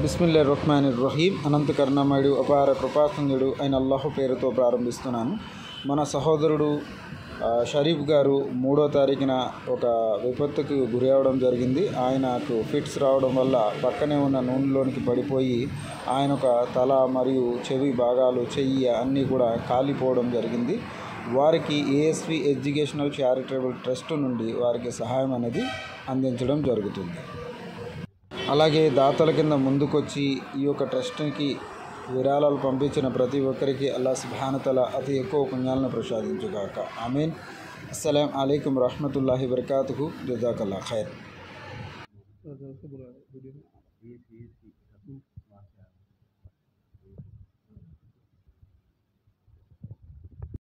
బిస్మిల్లా రహ్మాన్ రహీం అనంత కరుణమయుడు అపార కృపాసంగుడు అయిన అల్లాహ్ పేరుతో ప్రారంభిస్తున్నాను మన సహోదరుడు ఆ, షరీఫ్ గారు మూడో తారీఖున ఒక విపత్తుకు గురి అవడం జరిగింది ఆయనకు ఫిట్స్ రావడం వల్ల పక్కనే ఉన్న నూనెలోనికి పడిపోయి ఆయన ఒక తల మరియు చెవి భాగాలు చెయ్యి అన్నీ కూడా కాలిపోవడం జరిగింది వారికి ఏఎస్వి ఎడ్యుకేషనల్ చారిటబుల్ ట్రస్ట్ నుండి వారికి సహాయం అనేది అందించడం జరుగుతుంది అలాగే దాతల కింద ముందుకొచ్చి ఈ యొక్క ట్రస్ట్కి విరాళాలు పంపించిన ప్రతి ఒక్కరికి అల్లా సుబానతల అతి ఎక్కువ పుణ్యాలను ప్రసాదించుగాక ఆమీన్ అస్సలం అయికం రహమతుల్లాహి వరకాతుహు జజాకల్లా ఖైర్